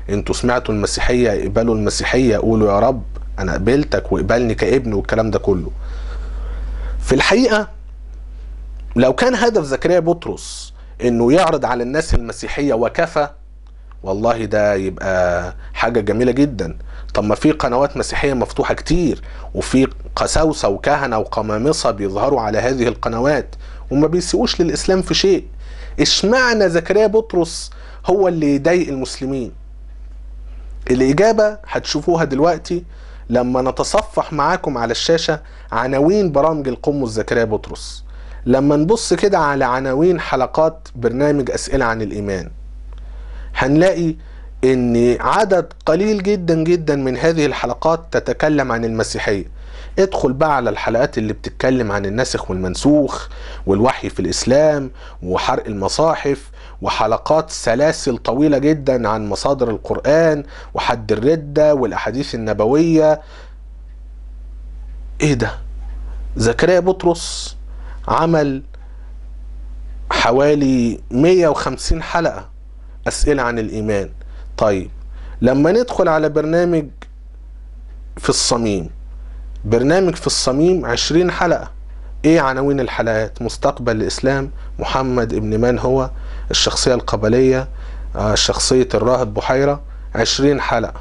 انتوا سمعتوا المسيحيه اقبلوا المسيحيه قولوا يا رب انا قبلتك واقبلني كابن والكلام ده كله في الحقيقه لو كان هدف زكريا بطرس انه يعرض على الناس المسيحيه وكفى والله ده يبقى حاجه جميله جدا طب ما في قنوات مسيحيه مفتوحه كتير وفي قساوسه وكهنه وقمامصه بيظهروا على هذه القنوات وما بيسيئوش للاسلام في شيء اشمعنى زكريا بطرس هو اللي يضايق المسلمين الاجابه هتشوفوها دلوقتي لما نتصفح معاكم على الشاشه عناوين برامج القمص زكريا بطرس لما نبص كده على عناوين حلقات برنامج اسئله عن الايمان هنلاقي ان عدد قليل جدا جدا من هذه الحلقات تتكلم عن المسيحيه ادخل بقى على الحلقات اللي بتتكلم عن الناسخ والمنسوخ والوحي في الاسلام وحرق المصاحف وحلقات سلاسل طويله جدا عن مصادر القران وحد الرده والاحاديث النبويه ايه ده زكريا بطرس عمل حوالي 150 حلقه اسئله عن الايمان طيب لما ندخل على برنامج في الصميم برنامج في الصميم 20 حلقة ايه عناوين الحلقات مستقبل الاسلام محمد ابن من هو الشخصية القبلية آه، شخصية الراهب بحيرة 20 حلقة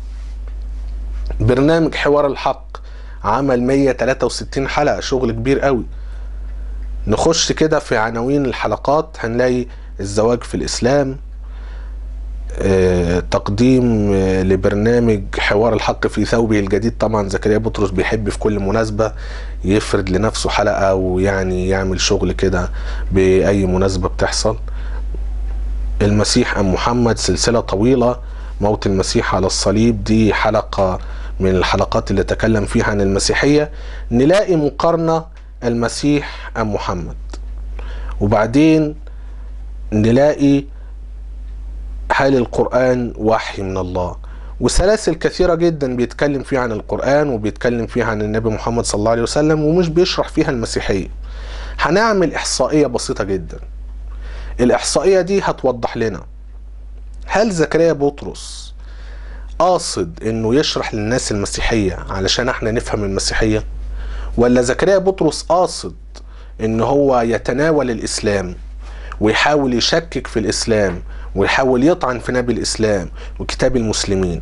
برنامج حوار الحق عمل 163 حلقة شغل كبير قوي نخش كده في عناوين الحلقات هنلاقي الزواج في الاسلام آه، تقديم آه، لبرنامج حوار الحق في ثوبه الجديد طبعا زكريا بطرس بيحب في كل مناسبة يفرد لنفسه حلقة ويعني يعمل شغل كده بأي مناسبة بتحصل المسيح أم محمد سلسلة طويلة موت المسيح على الصليب دي حلقة من الحلقات اللي تكلم فيها عن المسيحية نلاقي مقارنة المسيح أم محمد وبعدين نلاقي هل القرآن وحي من الله وسلاسل كثيرة جدا بيتكلم فيها عن القرآن وبيتكلم فيها عن النبي محمد صلى الله عليه وسلم ومش بيشرح فيها المسيحية هنعمل إحصائية بسيطة جدا الإحصائية دي هتوضح لنا هل زكريا بطرس قاصد انه يشرح للناس المسيحية علشان احنا نفهم المسيحية ولا زكريا بطرس قاصد ان هو يتناول الاسلام ويحاول يشكك في الاسلام ويحاول يطعن في نبي الاسلام وكتاب المسلمين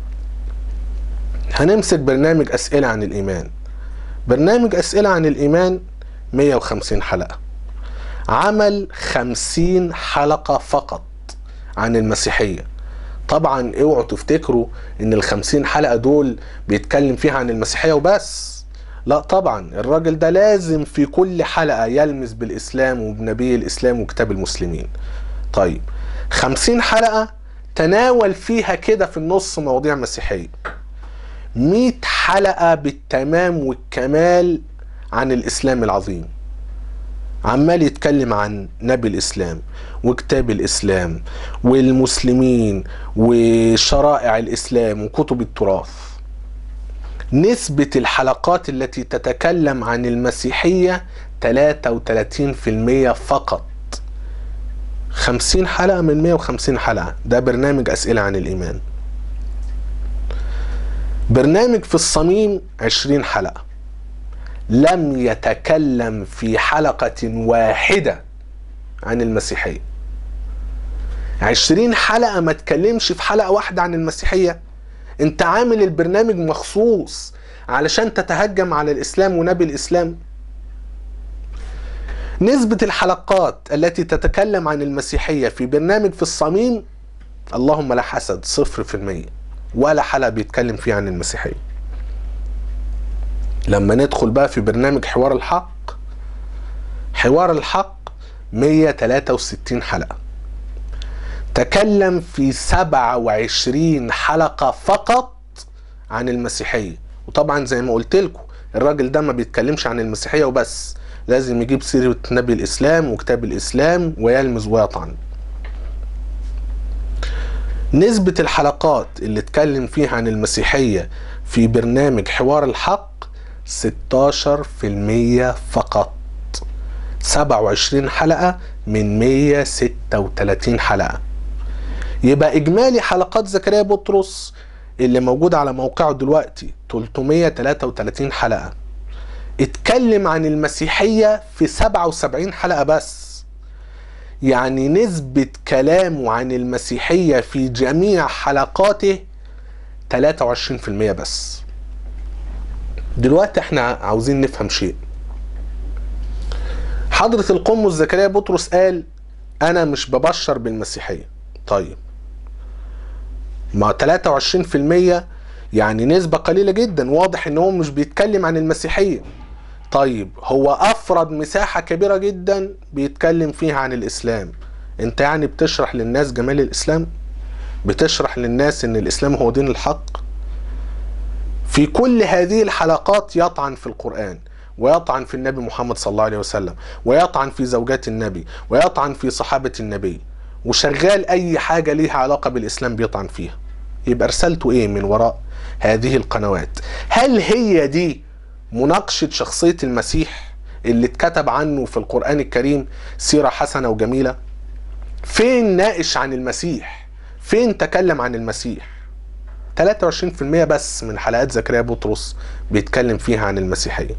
هنمسك برنامج اسئله عن الايمان برنامج اسئله عن الايمان 150 حلقه عمل 50 حلقه فقط عن المسيحيه طبعا اوعوا تفتكروا ان ال 50 حلقه دول بيتكلم فيها عن المسيحيه وبس لا طبعا الراجل ده لازم في كل حلقه يلمس بالاسلام وبنبي الاسلام وكتاب المسلمين طيب خمسين حلقة تناول فيها كده في النص مواضيع مسيحية مئة حلقة بالتمام والكمال عن الإسلام العظيم عمال يتكلم عن نبي الإسلام وكتاب الإسلام والمسلمين وشرائع الإسلام وكتب التراث نسبة الحلقات التي تتكلم عن المسيحية 33% فقط 50 حلقة من 150 حلقة ده برنامج أسئلة عن الإيمان برنامج في الصميم 20 حلقة لم يتكلم في حلقة واحدة عن المسيحية 20 حلقة ما تكلمش في حلقة واحدة عن المسيحية انت عامل البرنامج مخصوص علشان تتهجم على الإسلام ونبي الإسلام نسبة الحلقات التي تتكلم عن المسيحية في برنامج في الصميم اللهم لا حسد صفر في المية ولا حلقة بيتكلم فيها عن المسيحية لما ندخل بقى في برنامج حوار الحق حوار الحق 163 حلقة تكلم في 27 حلقة فقط عن المسيحية وطبعا زي ما قلت لكم الراجل ده ما بيتكلمش عن المسيحية وبس لازم يجيب سيرة نبي الإسلام وكتاب الإسلام ويلمز ويطعن نسبة الحلقات اللي اتكلم فيها عن المسيحية في برنامج حوار الحق 16% فقط 27 حلقة من 136 حلقة يبقى اجمالي حلقات زكريا بطرس اللي موجود على موقعه دلوقتي 333 حلقة اتكلم عن المسيحية في 77 حلقة بس يعني نسبة كلامه عن المسيحية في جميع حلقاته 23% بس دلوقتي احنا عاوزين نفهم شيء حضرة القمص زكريا بطرس قال انا مش ببشر بالمسيحية طيب ما 23% يعني نسبة قليلة جدا واضح ان هو مش بيتكلم عن المسيحية طيب هو افرد مساحة كبيرة جدا بيتكلم فيها عن الاسلام انت يعني بتشرح للناس جمال الاسلام بتشرح للناس ان الاسلام هو دين الحق في كل هذه الحلقات يطعن في القرآن ويطعن في النبي محمد صلى الله عليه وسلم ويطعن في زوجات النبي ويطعن في صحابة النبي وشغال اي حاجة ليها علاقة بالاسلام بيطعن فيها يبقى رسالته ايه من وراء هذه القنوات هل هي دي مناقشة شخصية المسيح اللي اتكتب عنه في القرآن الكريم سيرة حسنة وجميلة فين ناقش عن المسيح فين تكلم عن المسيح 23% بس من حلقات زكريا بطرس بيتكلم فيها عن المسيحية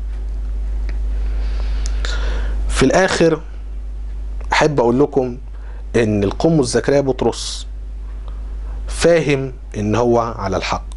في الاخر احب اقول لكم ان القمص زكريا بطرس فاهم ان هو على الحق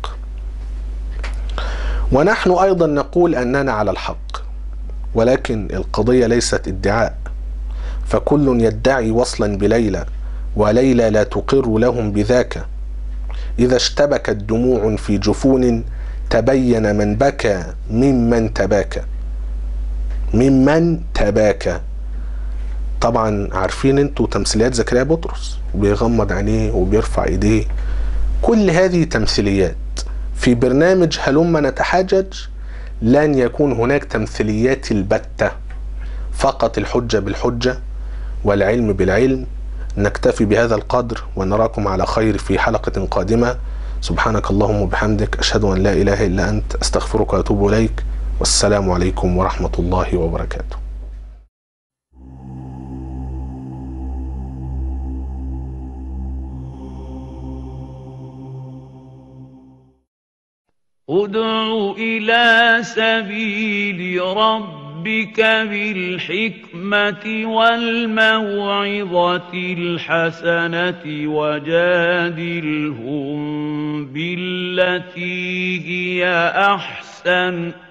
ونحن ايضا نقول اننا على الحق ولكن القضيه ليست ادعاء فكل يدعي وصلا بليلى وليلى لا تقر لهم بذاك اذا اشتبكت دموع في جفون تبين من بكى ممن تباكى ممن تباكى طبعا عارفين انتوا تمثيليات زكريا بطرس بيغمض عينيه وبيرفع ايديه كل هذه تمثيليات في برنامج هلم نتحاجج لن يكون هناك تمثيليات البتة فقط الحجة بالحجة والعلم بالعلم نكتفي بهذا القدر ونراكم على خير في حلقة قادمة سبحانك اللهم وبحمدك أشهد أن لا إله إلا أنت أستغفرك وأتوب إليك والسلام عليكم ورحمة الله وبركاته ادع إلى سبيل ربك بالحكمة والموعظة الحسنة وجادلهم بالتي هي أحسن